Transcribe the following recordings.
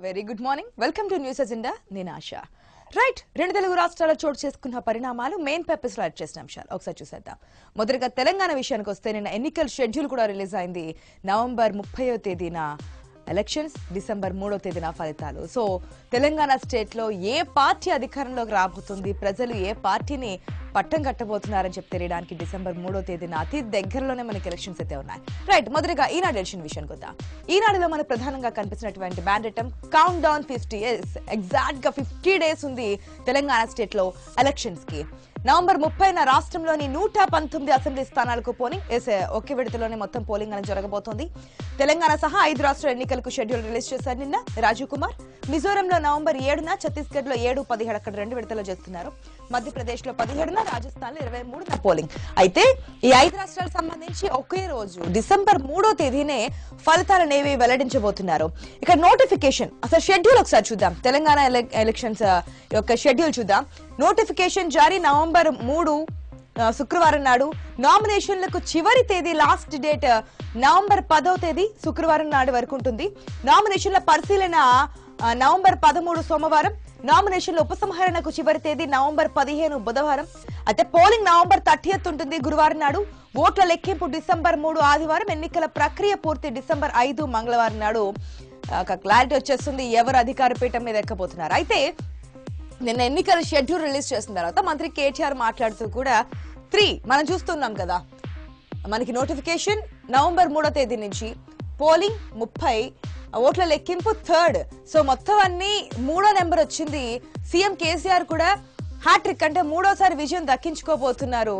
very good morning welcome to news agenda నేను Asha right రెండు తెలుగు రాష్ట్రాల్లో చోటు చేసుకున్న పరిణామాలు మెయిన్ పేపర్స్ లో యాడ్ చేసిన అంశాలు ఒకసారి చూసేద్దాం మొదటగా తెలంగాణ విషయానికి వస్తే నిన్న ఎన్నికల షెడ్యూల్ కూడా రిలీజ్ అయింది నవంబర్ ముప్పయో తేదీన ఎలక్షన్స్ డిసెంబర్ మూడో తేదీన ఫలితాలు సో తెలంగాణ స్టేట్ లో ఏ పార్టీ అధికారంలోకి రాబోతుంది ప్రజలు ఏ పార్టీని పట్టం కట్టబోతున్నారని చెప్పి తెలియడానికి డిసెంబర్ మూడో తేదీన అతి దగ్గరలోనే మనకి ఎలక్షన్స్ అయితే ఉన్నాయి రైట్ మొదటిగా ఈనాడు ఎలక్షన్ విషయానికి వద్దాం ఈనాడులో మనకు ప్రధానంగా కనిపిస్తున్నటువంటి బ్యాండెటం count down fifty years exact గా ఫిఫ్టీ డేస్ ఉంది తెలంగాణ స్టేట్ లో ఎలక్షన్స్ కి నవంబర్ ముప్పైన రాష్ట్రంలోని నూట పంతొమ్మిది అసెంబ్లీ స్థానాలకు పోలింగ్ ఎస్, ఒకే విడతలోనే మొత్తం పోలింగ్ అనేది జరగబోతోంది తెలంగాణ సహా ఐదు రాష్ట్ర ఎన్నికలకు షెడ్యూల్ రిలీజ్ చేశారు నిన్న రాజీవ్ కుమార్ మిజోరంలో నవంబర్ ఏడున ఛత్తీస్గఢ్ లో ఏడు పదిహేడు అక్కడ రెండు విడతలు చేస్తున్నారు మధ్యప్రదేశ్ లో పదిహేడున రాజస్థాన్ లో ఇరవై మూడున పోలింగ్ అయితే ఈ ఐదు రాష్ట్రాలకు సంబంధించి ఒకే రోజు డిసెంబర్ మూడో తేదీనే ఫలితాలనేవి వెల్లడించబోతున్నారు ఇక నోటిఫికేషన్ అసలు షెడ్యూల్ ఒకసారి చూద్దాం తెలంగాణ ఎల- ఎలక్షన్స్ ఆ, యొక్క షెడ్యూల్ చూద్దాం నోటిఫికేషన్ జారీ నవంబర్ మూడు ఆ, శుక్రవారం నాడు నామినేషన్లకు చివరి తేదీ లాస్ట్ డేట్ నవంబర్ పదో తేదీ శుక్రవారం నాడు వరకు ఉంటుంది నామినేషన్ల పరిశీలన ఆ, నవంబర్ పదమూడు సోమవారం నామినేషన్ల ఉపసంహరణకు చివరి తేదీ నవంబర్ పదిహేను బుధవారం అయితే పోలింగ్ నవంబర్ థర్టీయత్ ఉంటుంది గురువారం నాడు ఓట్ల లెక్కింపు డిసెంబర్ మూడు ఆదివారం ఎన్నికల ప్రక్రియ పూర్తి డిసెంబర్ ఐదు మంగళవారం నాడు ఆ, ఒక క్లారిటీ వచ్చేస్తుంది ఎవరు అధికార పీఠం మీద ఎక్కబోతున్నారు అయితే నిన్న ఎన్నికల షెడ్యూల్ రిలీజ్ చేసిన తర్వాత మంత్రి కేటీఆర్ మాట్లాడుతూ కూడా త్రీ మనం చూస్తున్నాం కదా మనకి నోటిఫికేషన్ నవంబర్ మూడో తేదీ నుంచి పోలింగ్ ముప్పై ఓట్ల లెక్కింపు థర్డ్ సో మొత్తం అన్ని మూడో నెంబర్ వచ్చింది సీఎం కేసీఆర్ కూడా హ్యాట్రిక్ అంటే మూడోసారి విజయం దక్కించుకోబోతున్నారు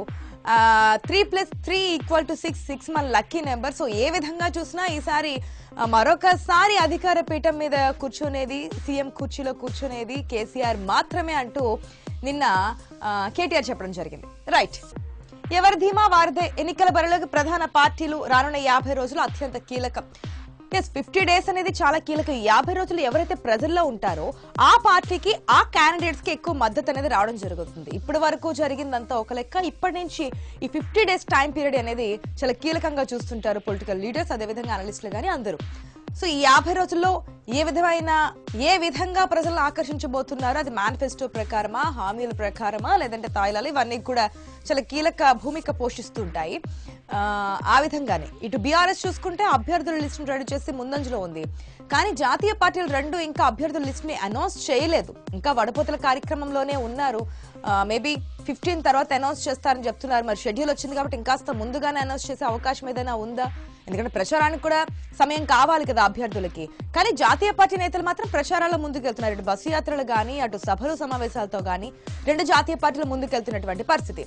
three plus three equal to six six మన లక్కీ నెంబర్ సో ఏ విధంగా చూసినా ఈసారి ఆ, మరొకసారి అధికార పీఠం మీద కూర్చునేది సీఎం కుర్చీలో కూర్చునేది కేసీఆర్ మాత్రమే అంటూ నిన్న ఆ, కేటీఆర్ చెప్పడం జరిగింది రైట్ ఎవరి ధీమా వారిదే ఎన్నికల బరిలోకి ప్రధాన పార్టీలు రానున్న యాభై రోజులు అత్యంత కీలకం ఎస్ ఫిఫ్టీ డేస్ అనేది చాలా కీలకం ఈ యాభై రోజులు ఎవరైతే ప్రజల్లో ఉంటారో ఆ పార్టీకి ఆ క్యాండిడేట్స్ కి ఎక్కువ మద్దతు అనేది రావడం జరుగుతుంది ఇప్పటి వరకు జరిగిందంతా ఒక లెక్క ఇప్పటి నుంచి ఈ ఫిఫ్టీ డేస్ టైం పీరియడ్ అనేది చాలా కీలకంగా చూస్తుంటారు పొలిటికల్ లీడర్స్ అదేవిధంగా అనలిస్టులు కానీ అందరూ సో ఈ యాభై రోజుల్లో ఏ విధమైన ఏ విధంగా ప్రజలను ఆకర్షించబోతున్నారు అది మేనిఫెస్టో ప్రకారమా హామీల ప్రకారమా లేదంటే తాయిలాలు ఇవన్నీ కూడా చాలా కీలక భూమిక పోషిస్తుంటాయి ఆ, ఆ విధంగానే ఇటు బీఆర్ఎస్ చూసుకుంటే అభ్యర్థుల లిస్ట్ రెడీ చేసి ముందంజలో ఉంది కానీ జాతీయ పార్టీలు రెండు ఇంకా అభ్యర్థుల లిస్ట్ ని అనౌన్స్ చేయలేదు ఇంకా వడపోతల కార్యక్రమంలోనే ఉన్నారు మేబీ ఫిఫ్టీన్ తర్వాత అనౌన్స్ చేస్తారని చెప్తున్నారు మరి షెడ్యూల్ వచ్చింది కాబట్టి ఇంకాస్త ముందుగానే అనౌన్స్ చేసే అవకాశం ఏదైనా ఉందా ఎందుకంటే ప్రచారానికి కూడా సమయం కావాలి కదా అభ్యర్థులకి కానీ జాతీయ పార్టీ నేతలు మాత్రం ప్రచారాల ముందుకు వెళ్తున్నారు ఇటు బస్సు యాత్రలు గానీ అటు సభలు సమావేశాలతో గానీ రెండు జాతీయ పార్టీలు ముందుకు వెళ్తున్నటువంటి పరిస్థితి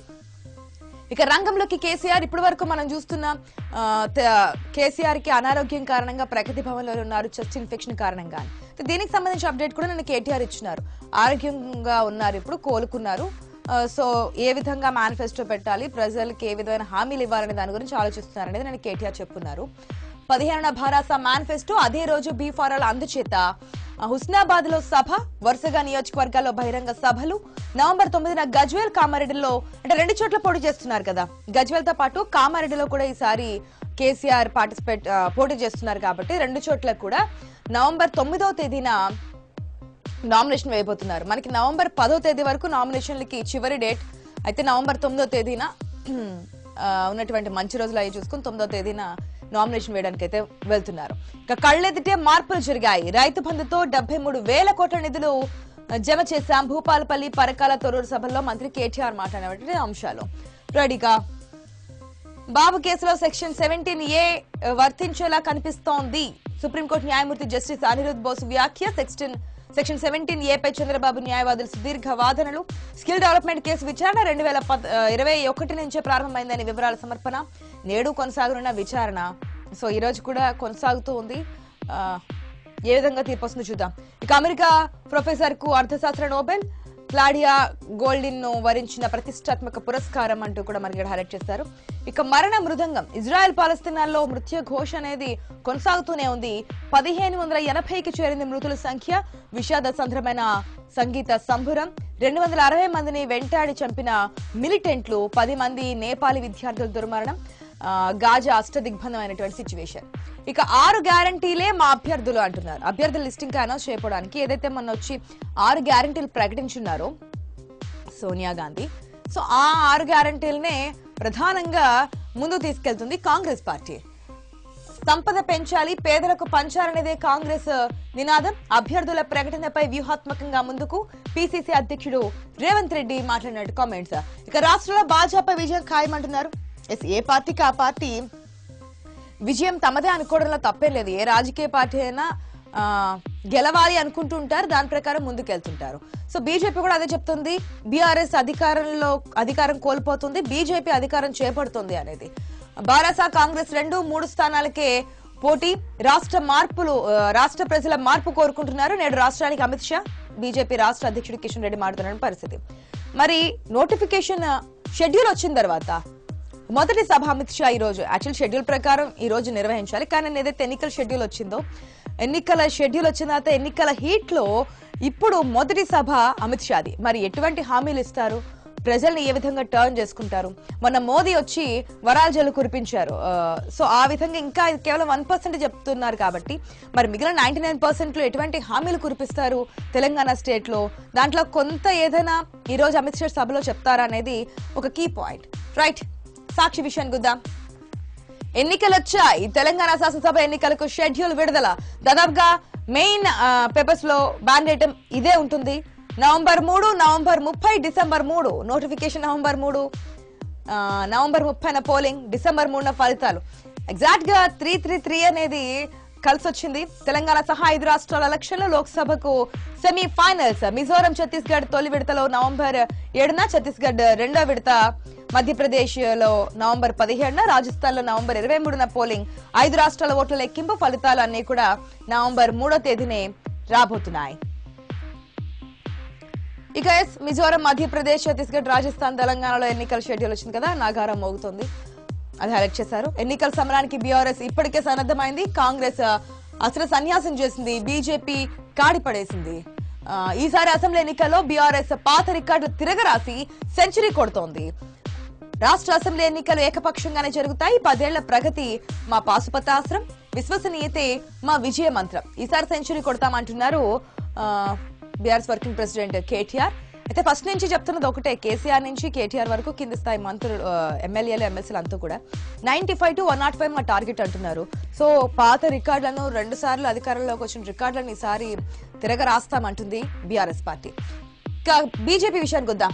ఇక రంగంలోకి కేసీఆర్ ఇప్పటి వరకు మనం చూస్తున్నాం ఆ, త- కేసీఆర్ కి అనారోగ్యం కారణంగా ప్రగతి భవన్ లో ఉన్నారు చెస్ట్ ఇన్ఫెక్షన్ కారణంగా అయితే దీనికి సంబంధించి అప్డేట్ కూడా నిన్న కేటీఆర్ ఇచ్చినారు ఆరోగ్యంగా ఉన్నారు ఇప్పుడు కోలుకున్నారు ఆ, సో ఏ విధంగా మేనిఫెస్టో పెట్టాలి ప్రజలకి ఏ విధమైన హామీలు ఇవ్వాలనే దాని గురించి ఆలోచిస్తున్నారు అనేది నేను కేటీఆర్ చెప్పున్నారు పదిహేనున భారాస మేనిఫెస్టో అదే రోజు బీ ఫారాల అందుచేత హుస్నాబాద్ లో సభ వరుసగా నియోజకవర్గాల్లో బహిరంగ సభలు నవంబర్ తొమ్మిదిన గజ్వేల్ కామారెడ్డిలో అంటే రెండు చోట్ల పోటీ చేస్తున్నారు కదా గజ్వేల్ తో పాటు కామారెడ్డిలో కూడా ఈసారి కేసీఆర్ పార్టిసిపేట్ ఆ, పోటీ చేస్తున్నారు కాబట్టి రెండు చోట్ల కూడా నవంబర్ తొమ్మిదవ తేదీన నామినేషన్ వేయబోతున్నారు మనకి నవంబర్ పదో తేదీ వరకు నామినేషన్లకి చివరి డేట్ అయితే నవంబర్ తొమ్మిదో తేదీన ఆ, ఉన్నటువంటి మంచి రోజులు అవి చూసుకుని తొమ్మిదో తేదీన నామినేషన్ వేయడానికి అయితే వెళ్తున్నారు ఇక కళ్ళెదిటే మార్పులు జరిగాయి రైతు బంధుతో డెబ్బై మూడు వేల కోట్ల నిధులు ఆ, జమ చేశాం భూపాలపల్లి పరకాల తొరూరు సభల్లో మంత్రి కేటీఆర్ మాట్లాడినటువంటి అంశాలు రెడీగా బాబు కేసులో సెక్షన్ సెవెంటీన్ ఏ వర్తించేలా కనిపిస్తోంది సుప్రీంకోర్టు న్యాయమూర్తి జస్టిస్ అనిరుద్ బోస్ వ్యాఖ్య సెక్షన్ సెక్షన్ సెవెంటీన్ ఏ పై చంద్రబాబు న్యాయవాదులు సుదీర్ఘ వాదనలు స్కిల్ డెవలప్మెంట్ కేసు విచారణ రెండు వేల ఇరవై ఒకటి నుంచే ప్రారంభమైందని వివరాల సమర్పణ నేడు కొనసాగనున్న విచారణ సో ఈ రోజు కూడా కొనసాగుతూ ఉంది ఆ, ఏ విధంగా తీర్పు వస్తుందో చూద్దాం ఇక అమెరికా ప్రొఫెసర్ కు అర్థశాస్త్ర నోబెల్ క్లాడియా గోల్డిన్ ను వరించిన ప్రతిష్టాత్మక పురస్కారం అంటూ కూడా మనకి ఇక్కడ హైలైట్ చేస్తారు ఇక మరణ మృదంగం ఇజ్రాయెల్ పాలస్తీనాల్లో మృత్యు ఘోష అనేది కొనసాగుతూనే ఉంది పదిహేను వందల ఎనభైకి చేరింది మృతుల సంఖ్య విషాద సంద్రమైన సంగీత సంబురం రెండు వందల అరవై మందిని వెంటాడి చంపిన మిలిటెంట్లు పది మంది నేపాలి విద్యార్థుల దుర్మరణం ఆ, గాజా అష్టదిగ్బంధం అయినటువంటి సిచ్యువేషన్ ఇక ఆరు గ్యారంటీలే మా అభ్యర్థులు అంటున్నారు అభ్యర్థుల లిస్ట్ ఇంకా అనౌన్స్ చేయడానికి ఏదైతే మొన్న వచ్చి ఆరు గ్యారంటీలు ప్రకటించున్నారో సోనియా గాంధీ సో ఆ ఆరు గ్యారంటీలనే ప్రధానంగా ముందు తీసుకెళ్తుంది కాంగ్రెస్ పార్టీ సంపద పెంచాలి పేదలకు పంచాలనేదే కాంగ్రెస్ నినాదం అభ్యర్థుల ప్రకటనపై వ్యూహాత్మకంగా ముందుకు పిసిసి అధ్యక్షుడు రేవంత్ రెడ్డి మాట్లాడినట్టు కామెంట్స్ ఇక రాష్ట్రంలో భాజపా విజయం ఖాయమంటున్నారు ఎస్ ఏ పార్టీకి ఆ పార్టీ విజయం తమదే అనుకోవడంలో తప్పేం లేదు ఏ రాజకీయ పార్టీ అయినా ఆ, గెలవాలి అనుకుంటూ ఉంటారు దాని ప్రకారం ముందుకెళ్తుంటారు సో బీజేపీ కూడా అదే చెప్తుంది బీఆర్ఎస్ అధికారంలో అధికారం కోల్పోతుంది బీజేపీ అధికారం చేపడుతుంది అనేది బారాసా కాంగ్రెస్ రెండు మూడు స్థానాలకే పోటీ రాష్ట్ర మార్పులు ఆ, రాష్ట్ర ప్రజల మార్పు కోరుకుంటున్నారు నేడు రాష్ట్రానికి అమిత్ షా బీజేపీ రాష్ట్ర అధ్యక్షుడు కిషన్ రెడ్డి మాట్లాడుతున్న పరిస్థితి మరి నోటిఫికేషన్ షెడ్యూల్ వచ్చిన తర్వాత మొదటి సభ అమిత్ షా ఈ రోజు యాక్చువల్ షెడ్యూల్ ప్రకారం ఈ రోజు నిర్వహించాలి కానీ ఏదైతే ఎన్నికల షెడ్యూల్ వచ్చిందో ఎన్నికల షెడ్యూల్ వచ్చిన తర్వాత ఎన్నికల హీట్ లో ఇప్పుడు మొదటి సభ అమిత్ షాది మరి ఎటువంటి హామీలు ఇస్తారు ప్రజల్ని ఏ విధంగా టర్న్ చేసుకుంటారు మొన్న మోదీ వచ్చి వరాల జల్లు కురిపించారు ఆ, సో ఆ విధంగా ఇంకా ఇది కేవలం వన్ పర్సెంట్ చెప్తున్నారు కాబట్టి మరి మిగిలిన నైన్టీ నైన్ పర్సెంట్ లో ఎటువంటి హామీలు కురిపిస్తారు తెలంగాణ స్టేట్ లో దాంట్లో కొంత ఏదైనా ఈ రోజు అమిత్ షా సభలో చెప్తారా అనేది ఒక కీ పాయింట్ రైట్ సాక్షి విషయానికి గుద్దాం ఎన్నికలు వచ్చాయి తెలంగాణ శాసనసభ ఎన్నికలకు షెడ్యూల్ విడుదల దాదాపుగా మెయిన్ పేపర్స్ లో బ్యాండేటం ఇదే ఉంటుంది నవంబర్ మూడు నవంబర్ ముప్పై డిసెంబర్ మూడు నోటిఫికేషన్ నవంబర్ మూడు ఆ, నవంబర్ ముప్పైన పోలింగ్ డిసెంబర్ మూడున ఫలితాలు ఎగ్జాక్ట్ గా త్రీ త్రీ త్రీ అనేది కలిసి వచ్చింది తెలంగాణ సహా ఐదు రాష్ట్రాల ఎలక్షన్లు లోక్సభకు సెమీ ఫైనల్స్ మిజోరం ఛత్తీస్గఢ్ తొలి విడతలో నవంబర్ ఏడున ఛత్తీస్గఢ్ రెండో విడత మధ్యప్రదేశ్ లో నవంబర్ పదిహేడున రాజస్థాన్ లో నవంబర్ ఇరవై మూడున పోలింగ్ ఐదు రాష్ట్రాల ఓట్ల లెక్కింపు ఫలితాలు అన్ని కూడా నవంబర్ మూడో తేదీనే రాబోతున్నాయి ఇక ఎస్ మిజోరం మధ్యప్రదేశ్ ఛత్తీస్గఢ్ రాజస్థాన్ తెలంగాణలో ఎన్నికల షెడ్యూల్ వచ్చింది కదా నాగారం మోగుతోంది అది హైలైట్ చేశారు ఎన్నికల సమరానికి బీఆర్ఎస్ ఇప్పటికే సన్నద్ధమైంది కాంగ్రెస్ ఆ, అసలు సన్యాసం చేసింది బీజేపీ కాడి పడేసింది ఆ, ఈసారి అసెంబ్లీ ఎన్నికల్లో బీఆర్ఎస్ పాత రికార్డులు తిరగరాసి సెంచరీ కొడుతోంది రాష్ట్ర అసెంబ్లీ ఎన్నికలు ఏకపక్షంగానే జరుగుతాయి పదేళ్ల ప్రగతి మా పాశుపతాస్త్రం విశ్వసనీయతే మా విజయ మంత్రం ఈసారి సెంచరీ కొడతామంటున్నారు బీఆర్ఎస్ వర్కింగ్ ప్రెసిడెంట్ కేటీఆర్ అయితే ఫస్ట్ నుంచి చెప్తున్నది ఒకటే కేసీఆర్ నుంచి కేటీఆర్ వరకు కింది స్థాయి మంత్రులు ఆ, ఎమ్మెల్యేలు ఎమ్మెల్సీలు అంతా కూడా ninety five to one not five మా టార్గెట్ అంటున్నారు సో పాత రికార్డులను రెండు సార్లు అధికారంలోకి వచ్చిన రికార్డులను ఈసారి తిరగ రాస్తామంటుంది బీఆర్ఎస్ పార్టీ ఇక బీజేపీ విషయానికి వద్దాం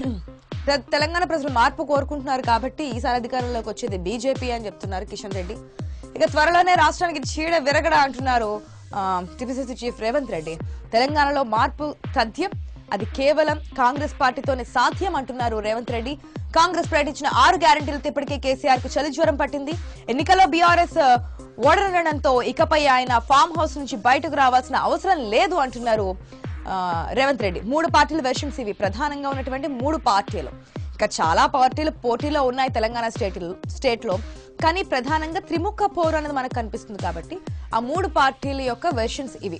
తె- తెలంగాణ ప్రజలు మార్పు కోరుకుంటున్నారు కాబట్టి ఈసారి అధికారంలోకి వచ్చేది బీజేపీ అని చెప్తున్నారు కిషన్ రెడ్డి ఇక త్వరలోనే రాష్ట్రానికి చీడ విరగడ అంటున్నారు టిపిసిసి చీఫ్ రేవంత్ రెడ్డి తెలంగాణలో మార్పు తథ్యం అది కేవలం కాంగ్రెస్ పార్టీతోనే సాధ్యం అంటున్నారు రేవంత్ రెడ్డి కాంగ్రెస్ ప్రకటించిన ఆరు గ్యారంటీలతో ఇప్పటికే కేసీఆర్ కు చలి జ్వరం పట్టింది ఎన్నికల్లో బీఆర్ఎస్ ఓడనడంతో ఇకపై ఆయన ఫామ్ హౌస్ నుంచి బయటకు రావాల్సిన అవసరం లేదు అంటున్నారు ఆ, రేవంత్ రెడ్డి మూడు పార్టీల వెర్షన్స్ ఇవి ప్రధానంగా ఉన్నటువంటి మూడు పార్టీలు ఇంకా చాలా పార్టీలు పోటీలో ఉన్నాయి తెలంగాణ స్టేట్ స్టేట్ లో కానీ ప్రధానంగా త్రిముఖ పోరు అనేది మనకు కనిపిస్తుంది కాబట్టి ఆ మూడు పార్టీల యొక్క వెర్షన్స్ ఇవి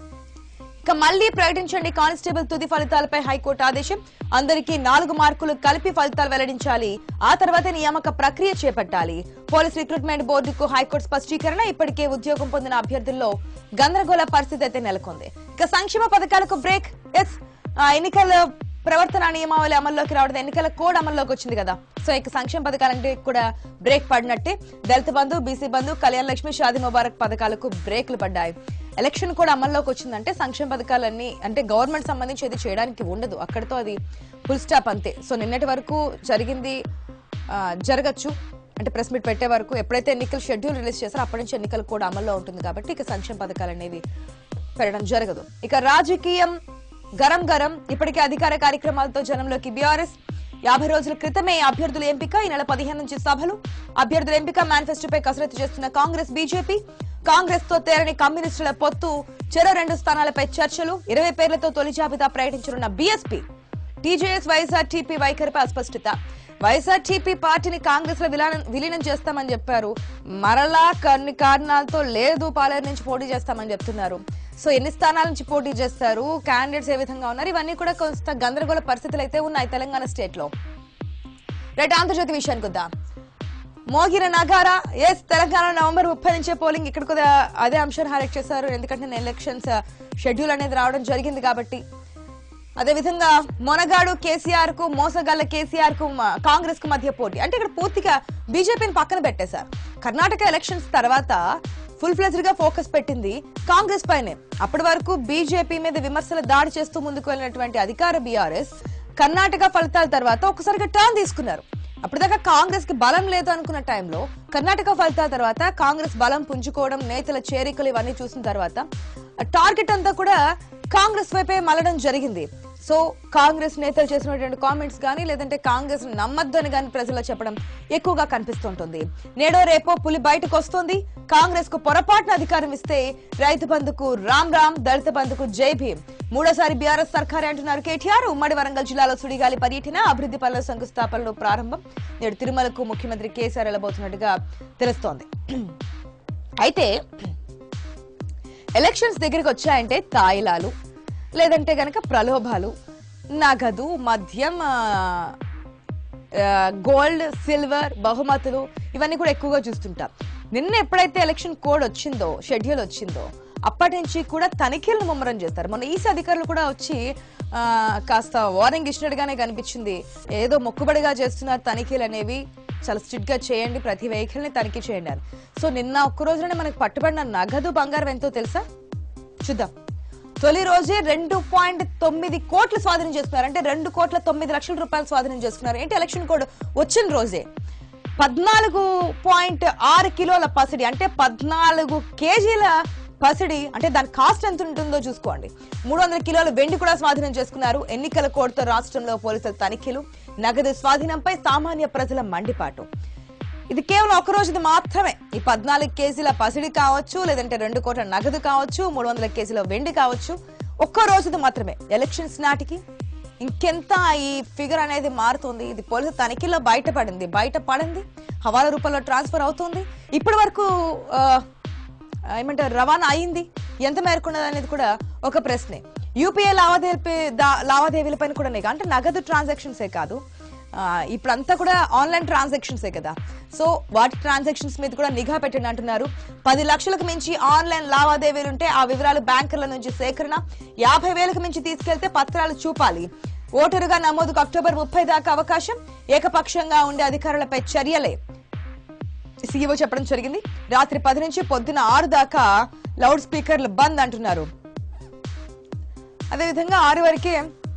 ఇక మళ్ళీ ప్రకటించండి కానిస్టేబుల్ తుది ఫలితాలపై హైకోర్టు ఆదేశం అందరికీ నాలుగు మార్కులు కలిపి ఫలితాలు వెల్లడించాలి ఆ తర్వాత నియామక ప్రక్రియ చేపట్టాలి పోలీస్ రిక్రూట్మెంట్ బోర్డుకు హైకోర్టు స్పష్టీకరణ ఇప్పటికే ఉద్యోగం పొందిన అభ్యర్థుల్లో గందరగోళ పరిస్థితి అయితే నెలకొంది ఇక సంక్షేమ పథకాలకు బ్రేక్ ఎస్ ఎన్నికల ప్రవర్తన నియమావళి అమల్లోకి రావడం ఎన్నికల కోడ్ అమల్లోకి వచ్చింది కదా సో ఇక సంక్షేమ పథకాలంటే కూడా బ్రేక్ పడినట్టే దళిత బంధు బీసీ బంధు కళ్యాణ్ లక్ష్మి షాది ముబారక్ పథకాలకు బ్రేక్లు పడ్డాయి ఎలక్షన్ కూడా అమల్లోకి వచ్చిందంటే సంక్షేమ పథకాలన్నీ అంటే గవర్నమెంట్ సంబంధించి ఏది చేయడానికి ఉండదు అక్కడితో అది ఫుల్ స్టాప్ అంతే సో నిన్నటి వరకు జరిగింది ఆ, జరగచ్చు అంటే ప్రెస్ మీట్ పెట్టే వరకు ఎప్పుడైతే ఎన్నికల షెడ్యూల్ రిలీజ్ చేస్తారో అప్పటి నుంచి ఎన్నికలు కూడా అమల్లో ఉంటుంది కాబట్టి ఇక సంక్షేమ పథకాలు అనేవి పెరగడం జరగదు ఇక రాజకీయం గరం గరం ఇప్పటికే అధికార కార్యక్రమాలతో జనంలోకి బీఆర్ఎస్ యాభై రోజుల క్రితమే అభ్యర్థుల ఎంపిక ఈ నెల పదిహేను నుంచి సభలు అభ్యర్థుల ఎంపిక మేనిఫెస్టోపై కసరత్తు చేస్తున్న కాంగ్రెస్ బీజేపీ కాంగ్రెస్ తో తేరని కమ్యూనిస్టుల పొత్తు చెరో రెండు స్థానాలపై చర్చలు ఇరవై పేర్లతో తొలి జాబితా ప్రకటించనున్న బీఎస్పీ టీజేఎస్ వైఎస్ఆర్ టీపీ వైఖరిపై అస్పష్టత వైఎస్ఆర్ టీపీ పార్టీని కాంగ్రెస్ లో విలానం- విలీనం చేస్తామని చెప్పారు మరలా కొన్ని కారణాలతో లేదు పాలేరు నుంచి పోటీ చేస్తామని చెప్తున్నారు సో ఎన్ని స్థానాల నుంచి పోటీ చేస్తారు క్యాండిడేట్స్ ఏ విధంగా ఉన్నారు ఇవన్నీ కూడా కొంత గందరగోళ పరిస్థితులు అయితే ఉన్నాయి తెలంగాణ స్టేట్ లో రైట్ ఆంధ్రజ్యోతి విషయానికి వద్దాం మోగిన నగారా ఎస్ తెలంగాణ నవంబర్ ముప్పై నుంచే పోలింగ్ ఇక్కడ కూడా అదే అంశాన్ని హైలైట్ చేశారు ఎందుకంటే ఎలక్షన్స్ షెడ్యూల్ అనేది రావడం జరిగింది కాబట్టి అదే విధంగా మొనగాడు కేసీఆర్ కు మోసగల్ల కేసీఆర్ కు మ- కాంగ్రెస్ కు మధ్య పోటీ అంటే ఇక్కడ పూర్తిగా బీజేపీని పక్కన పెట్టేశారు కర్ణాటక ఎలక్షన్స్ తర్వాత ఫుల్ ఫ్లెజ్డ్ గా ఫోకస్ పెట్టింది కాంగ్రెస్ పైనే అప్పటి వరకు బీజేపీ మీద విమర్శల దాడి చేస్తూ ముందుకు వెళ్ళినటువంటి అధికార బీఆర్ఎస్ కర్ణాటక ఫలితాల తర్వాత ఒకసారిగా టర్న్ తీసుకున్నారు అప్పటిదాకా కాంగ్రెస్ కి బలం లేదు అనుకున్న టైంలో కర్ణాటక ఫలితాల తర్వాత కాంగ్రెస్ బలం పుంజుకోవడం నేతల చేరికలు ఇవన్నీ చూసిన తర్వాత టార్గెట్ అంతా కూడా కాంగ్రెస్ వైపే మళ్ళడం జరిగింది సో కాంగ్రెస్ నేతలు చేసినటువంటి కామెంట్స్ కానీ లేదంటే కాంగ్రెస్ నమ్మద్దు అని కానీ ప్రజల్లో చెప్పడం ఎక్కువగా కనిపిస్తుంటుంది నేడో రేపో పులి బయటకు వస్తుంది కాంగ్రెస్ కు పొరపాటున అధికారం ఇస్తే రైతు బంధుకు రామ్ రామ్ దళిత బంధుకు జై భీమ్ మూడోసారి బీఆర్ఎస్ సర్కారే అంటున్నారు కేటీఆర్ ఉమ్మడి వరంగల్ జిల్లాలో సుడిగాలి పర్యటన అభివృద్ధి పనుల శంకుస్థాపనలు ప్రారంభం నేడు తిరుమలకు ముఖ్యమంత్రి కేసీఆర్ వెళ్ళబోతున్నట్టుగా తెలుస్తోంది అయితే ఎలక్షన్స్ దగ్గరికి వచ్చాయంటే తాయిలాలు లేదంటే గనక ప్రలోభాలు నగదు మద్యం ఆ, ఆ, గోల్డ్ సిల్వర్ బహుమతులు ఇవన్నీ కూడా ఎక్కువగా చూస్తుంటాం నిన్న ఎప్పుడైతే ఎలక్షన్ కోడ్ వచ్చిందో షెడ్యూల్ వచ్చిందో అప్పటి నుంచి కూడా తనిఖీలను ముమ్మరం చేస్తారు మొన్న ఈసీ అధికారులు కూడా వచ్చి ఆ, కాస్త వార్నింగ్ ఇచ్చినట్టుగానే కనిపించింది ఏదో మొక్కుబడిగా చేస్తున్నారు తనిఖీలు అనేవి చాలా స్ట్రిక్ట్ గా చేయండి ప్రతి వెహికల్ ని తనిఖీ చేయండి అని సో నిన్న ఒక్క రోజునే మనకు పట్టుబడిన నగదు బంగారం ఎంతో తెలుసా చూద్దాం తొలి రోజే రెండు పాయింట్ తొమ్మిది కోట్లు స్వాధీనం చేసుకున్నారు అంటే రెండు కోట్ల తొమ్మిది లక్షల రూపాయలు స్వాధీనం చేసుకున్నారు ఏంటి ఎలక్షన్ కోడ్ వచ్చిన రోజే పద్నాలుగు పాయింట్ ఆరు కిలోల పసిడి అంటే పద్నాలుగు కేజీల పసిడి అంటే దాని కాస్ట్ ఎంత ఉంటుందో చూసుకోండి మూడు వందల కిలోల వెండి కూడా స్వాధీనం చేసుకున్నారు ఎన్నికల కోడ్తో రాష్ట్రంలో పోలీసుల తనిఖీలు నగదు స్వాధీనంపై సామాన్య ప్రజల మండిపాటు ఇది కేవలం ఒక రోజుది మాత్రమే ఈ పద్నాలుగు కేజీల పసిడి కావచ్చు లేదంటే రెండు కోట్ల నగదు కావచ్చు మూడు వందల కేజీల వెండి కావచ్చు ఒక్క రోజుది మాత్రమే ఎలక్షన్స్ నాటికి ఇంకెంత ఈ ఫిగర్ అనేది మారుతుంది ఇది పోలీసు తనిఖీలో బయటపడింది బయటపడింది హవాలా రూపంలో ట్రాన్స్ఫర్ అవుతుంది ఇప్పటి వరకు ఆ, ఏమంటారు రవాణా అయింది ఎంత మేరకు ఉన్నది అనేది కూడా ఒక ప్రశ్నే యూపీఐ లావాదేవీ లావాదేవీలపైన కూడా నిఘా అంటే నగదు ట్రాన్సాక్షన్సే కాదు ఆ, ఇప్పుడంతా కూడా ఆన్లైన్ ట్రాన్సాక్షన్సే కదా సో వాటి ట్రాన్సాక్షన్స్ మీద కూడా నిఘా పెట్టండి అంటున్నారు పది లక్షలకు మించి ఆన్లైన్ లావాదేవీలు ఉంటే ఆ వివరాలు బ్యాంకర్ల నుంచి సేకరణ యాభై వేలకు మించి తీసుకెళ్తే పత్రాలు చూపాలి ఓటరుగా నమోదుకు అక్టోబర్ ముప్పై దాకా అవకాశం ఏకపక్షంగా ఉండే అధికారులపై చర్యలే సీఈఓ చెప్పడం జరిగింది రాత్రి పది నుంచి పొద్దున ఆరు దాకా లౌడ్ స్పీకర్లు బంద్ అంటున్నారు అదేవిధంగా ఆరు వరకే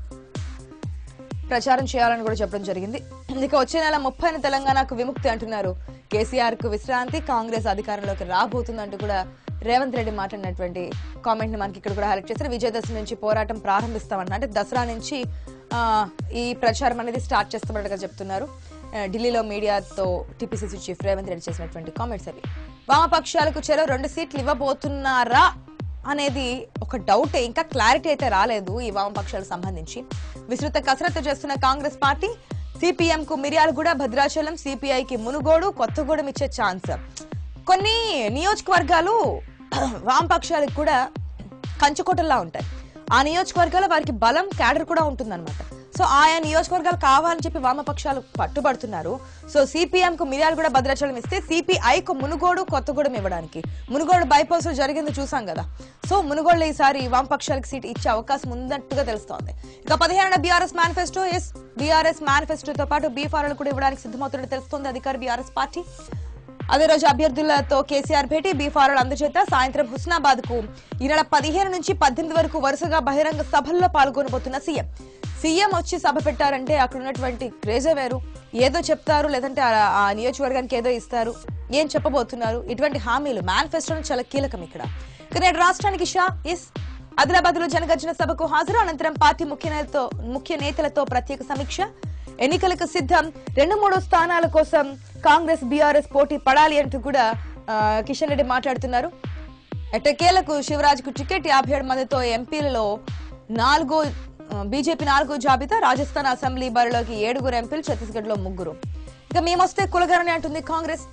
ప్రచారం చేయాలని కూడా చెప్పడం జరిగింది ఇక వచ్చే నెల ముప్పైన తెలంగాణకు విముక్తి అంటున్నారు కేసీఆర్ కు విశ్రాంతి కాంగ్రెస్ అధికారంలోకి రాబోతుందంటూ కూడా రేవంత్ రెడ్డి మాట్లాడినటువంటి కామెంట్ ని మనకి ఇక్కడ కూడా హైలైట్ చేశారు విజయదశమి నుంచి పోరాటం ప్రారంభిస్తామన్నారు అంటే దసరా నుంచి ఆ, ఈ ప్రచారం అనేది స్టార్ట్ చేస్తామన్నట్టుగా చెప్తున్నారు ఆ, ఢిల్లీలో మీడియాతో టీపీసీసీ చీఫ్ రేవంత్ రెడ్డి చేసినటువంటి కామెంట్స్ అవి వామపక్షాలకు చెరో రెండు సీట్లు ఇవ్వబోతున్నారా అనేది ఒక డౌట్ ఇంకా క్లారిటీ అయితే రాలేదు ఈ వామపక్షాలకు సంబంధించి విస్తృత కసరత్తు చేస్తున్న కాంగ్రెస్ పార్టీ సిపిఎం కు మిర్యాలగూడ భద్రాచలం సిపిఐకి మునుగోడు కొత్తగూడెం ఇచ్చే ఛాన్స్ కొన్ని నియోజకవర్గాలు వామపక్షాలకు కూడా కంచుకోటల్లా ఉంటాయి ఆ నియోజకవర్గాల్లో వారికి బలం క్యాడర్ కూడా ఉంటుందన్నమాట సో ఆయా నియోజకవర్గాలు కావాలని చెప్పి వామపక్షాలు పట్టుబడుతున్నారు సో సిపిఎం కు మిర్యాలు కూడా భద్రాచలం ఇస్తే సిపిఐ కు మునుగోడు కొత్తగూడెం ఇవ్వడానికి మునుగోడు బైపాస్ జరిగింది చూసాం కదా సో మునుగోడులో ఈసారి వామపక్షాలకు సీట్ ఇచ్చే అవకాశం ఉందట్టుగా తెలుస్తోంది ఇక పదిహేను బీఆర్ఎస్ మేనిఫెస్టో ఎస్ బీఆర్ఎస్ మేనిఫెస్టోతో పాటు బీ ఫారాలు కూడా ఇవ్వడానికి సిద్ధమవుతున్నట్టు తెలుస్తోంది అధికార బీఆర్ఎస్ పార్టీ అదే రోజు అభ్యర్థులతో కేసీఆర్ భేటీ బీ ఫారాలు అందచేత సాయంత్రం హుస్నాబాద్ కు ఈ నెల పదిహేను నుంచి పద్దెనిమిది వరకు వరుసగా బహిరంగ సభల్లో పాల్గొనబోతున్న సీఎం సీఎం వచ్చి సభ పెట్టారంటే అక్కడ ఉన్నటువంటి క్రేజే వేరు ఏదో చెప్తారు లేదంటే ఆ- ఆ నియోజకవర్గానికి ఏదో ఇస్తారు ఏం చెప్పబోతున్నారు ఇటువంటి హామీలు మేనిఫెస్టోను చాలా కీలకం ఇక్కడ ఇక నేడు రాష్ట్రానికి షా ఎస్ ఆదిలాబాద్ లో జనగర్జన సభకు హాజరు అనంతరం పార్టీ ముఖ్య నేతతో ముఖ్య నేతలతో ప్రత్యేక సమీక్ష ఎన్నికలకు సిద్ధం రెండు మూడు స్థానాల కోసం కాంగ్రెస్ బీఆర్ఎస్ పోటీ పడాలి అంటూ కూడా ఆ, కిషన్ రెడ్డి మాట్లాడుతున్నారు ఎట్టకేలకు శివరాజ్ కు టికెట్ యాభై ఏడు మందితో ఎంపీలలో నాలుగో ఆ, బీజేపీ నాలుగో జాబితా రాజస్థాన్ అసెంబ్లీ బరిలోకి ఏడుగురు ఎంపీలు ఛత్తీస్గఢ్ లో ముగ్గురు ఇక మేమొస్తే కులగరని అంటుంది కాంగ్రెస్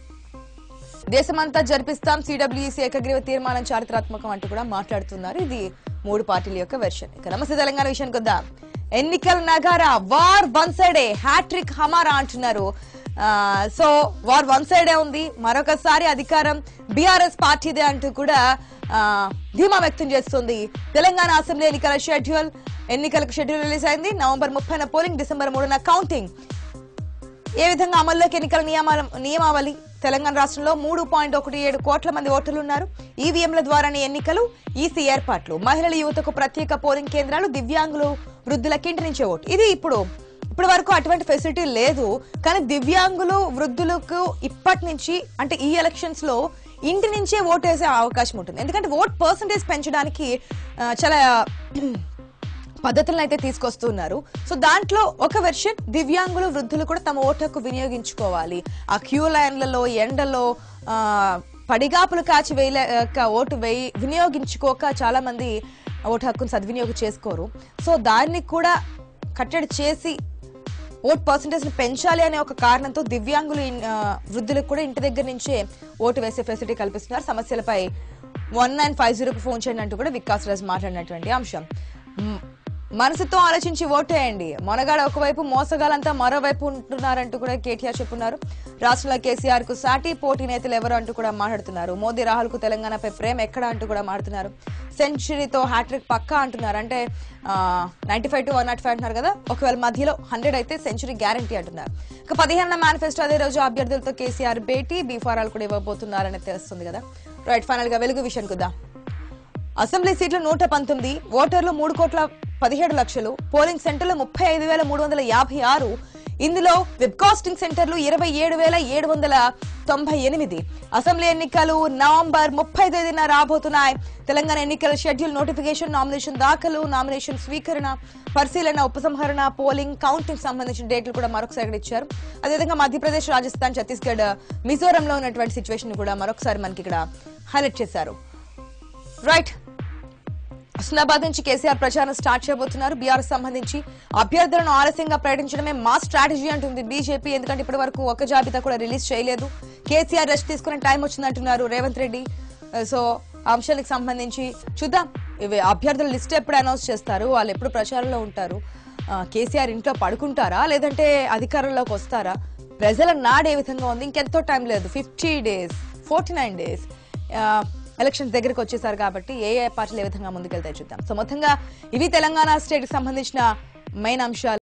దేశమంతా జరిపిస్తాం సిడబ్ల్యూసీ ఏకగ్రీవ తీర్మానం చారిత్రాత్మకం అంటూ కూడా మాట్లాడుతున్నారు ఇది మూడు పార్టీల యొక్క వెర్షన్ ఇక నమస్తే తెలంగాణ విషయానికి వద్దాం ఎన్నికల నగారా వార్ వన్ సైడే హ్యాట్రిక్ హమారా అంటున్నారు సో వార్ వన్ సైడే ఉంది మరొకసారి అధికారం బీఆర్ఎస్ పార్టీదే అంటూ కూడా ఆ, ధీమా వ్యక్తం చేస్తుంది తెలంగాణ అసెంబ్లీ ఎన్నికల షెడ్యూల్ ఎన్నికలకు షెడ్యూల్ రిలీజ్ అయింది నవంబర్ ముప్పైన పోలింగ్ డిసెంబర్ మూడున కౌంటింగ్ ఏ విధంగా అమల్లోకి ఎన్నికల నియమాల నియమావళి తెలంగాణ రాష్ట్రంలో మూడు పాయింట్ ఒకటి ఏడు కోట్ల మంది ఓటర్లు ఉన్నారు ఈవీఎంల ద్వారానే ఎన్నికలు ఈసీ ఏర్పాట్లు మహిళల యువతకు ప్రత్యేక పోలింగ్ కేంద్రాలు దివ్యాంగులు వృద్ధులకి ఇంటి నుంచే ఓటు ఇది ఇప్పుడు ఇప్పటి వరకు అటువంటి ఫెసిలిటీ లేదు కానీ దివ్యాంగులు వృద్ధులకు ఇప్పటి నుంచి అంటే ఈ ఎలక్షన్స్ లో ఇంటి నుంచే ఓటు వేసే అవకాశం ఉంటుంది ఎందుకంటే ఓట్ పర్సంటేజ్ పెంచడానికి ఆ, చాలా పద్ధతులను అయితే తీసుకొస్తున్నారు సో దాంట్లో ఒక వెర్షన్ దివ్యాంగులు వృద్ధులు కూడా తమ ఓటు హక్కు వినియోగించుకోవాలి ఆ క్యూ లైన్లలో ఎండలో ఆ, పడిగాపులు కాచి వేయలేక ఓటు వేయి వినియోగించుకోక చాలా మంది ఓటు హక్కును సద్వినియోగం చేసుకోరు సో దాన్ని కూడా కట్టడి చేసి ఓట్ పర్సంటేజ్ ని పెంచాలి అనే ఒక కారణంతో దివ్యాంగులు ఇన్- ఆ, వృద్ధులకు కూడా ఇంటి దగ్గర నుంచే ఓటు వేసే ఫెసిలిటీ కల్పిస్తున్నారు సమస్యలపై వన్ నైన్ ఫైవ్ జీరోకి ఫోన్ చేయండి అంటూ కూడా వికాస్ రాజ్ మాట్లాడినటువంటి అంశం మ్, మనసుతో ఆలోచించి ఓటేయండి మొనగాడ ఒకవైపు మోసగాలంతా మరోవైపు ఉంటున్నారంటూ కూడా కేటీఆర్ చెప్పున్నారు రాష్ట్రంలో కేసీఆర్ కు సాటి పోటీ నేతలు ఎవరు అంటూ కూడా మాట్లాడుతున్నారు మోదీ రాహుల్ కు తెలంగాణపై ప్రేమ ఎక్కడ అంటూ కూడా మాట్లాడుతున్నారు సెంచరీతో హ్యాట్రిక్ పక్కా అంటున్నారు అంటే ninety five to one not five అంటున్నారు కదా ఒకవేళ మధ్యలో హండ్రెడ్ అయితే సెంచరీ గ్యారంటీ అంటున్నారు ఇక పదిహేను మేనిఫెస్టో అదే రోజు అభ్యర్థులతో కేసీఆర్ భేటీ బీఫారాలు కూడా ఇవ్వబోతున్నారని తెలుస్తుంది కదా రైట్ ఫైనల్ గా వెలుగు విషయానికి వద్దాం అసెంబ్లీ సీట్లు నూట పంతొమ్మిది ఓటర్లు మూడు కోట్ల పదిహేడు లక్షలు పోలింగ్ సెంటర్లు ముప్పై ఐదు వేల మూడు వందల యాభై ఆరు ఇందులో వెబ్ కాస్టింగ్ సెంటర్లు ఇరవై ఏడు వేల ఏడు వందల తొంభై ఎనిమిది అసెంబ్లీ ఎన్నికలు నవంబర్ ముప్పై తేదీన రాబోతున్నాయి తెలంగాణ ఎన్నికల షెడ్యూల్ నోటిఫికేషన్ నామినేషన్ దాఖలు నామినేషన్ స్వీకరణ పరిశీలన ఉపసంహరణ పోలింగ్ కౌంటింగ్ సంబంధించిన డేట్లు కూడా మరొకసారి ఇక్కడ ఇచ్చారు అదేవిధంగా మధ్యప్రదేశ్ రాజస్థాన్ ఛత్తీస్గఢ్ మిజోరంలో ఉన్నటువంటి సిచ్యువేషన్ కూడా మరొకసారి మనకి ఇక్కడ హైలైట్ చేశారు రైట్ హుస్నాబాద్ నుంచి కేసీఆర్ ప్రచారం స్టార్ట్ చేయబోతున్నారు బీఆర్ఎస్ సంబంధించి అభ్యర్థులను ఆలస్యంగా ప్రకటించడమే మా స్ట్రాటజీ అంటుంది బీజేపీ ఎందుకంటే ఇప్పటి వరకు ఒక జాబితా కూడా రిలీజ్ చేయలేదు కేసీఆర్ రెస్ట్ తీసుకునే టైం వచ్చిందంటున్నారు రేవంత్ రెడ్డి సో ఆ అంశానికి సంబంధించి చూద్దాం ఇవి అభ్యర్థుల లిస్ట్ ఎప్పుడు అనౌన్స్ చేస్తారు వాళ్ళు ఎప్పుడు ప్రచారంలో ఉంటారు ఆ, కేసీఆర్ ఇంట్లో పడుకుంటారా లేదంటే అధికారంలోకి వస్తారా ప్రజల నాడు ఏ విధంగా ఉంది ఇంకెంతో టైం లేదు fifty days forty nine days elections దగ్గరికి వచ్చేసారు కాబట్టి ఏ ఏ పార్టీలు ఏ విధంగా ముందుకెళ్తాయి చూద్దాం సో మొత్తంగా ఇవి తెలంగాణ స్టేట్ కి సంబంధించిన మెయిన్ అంశాలు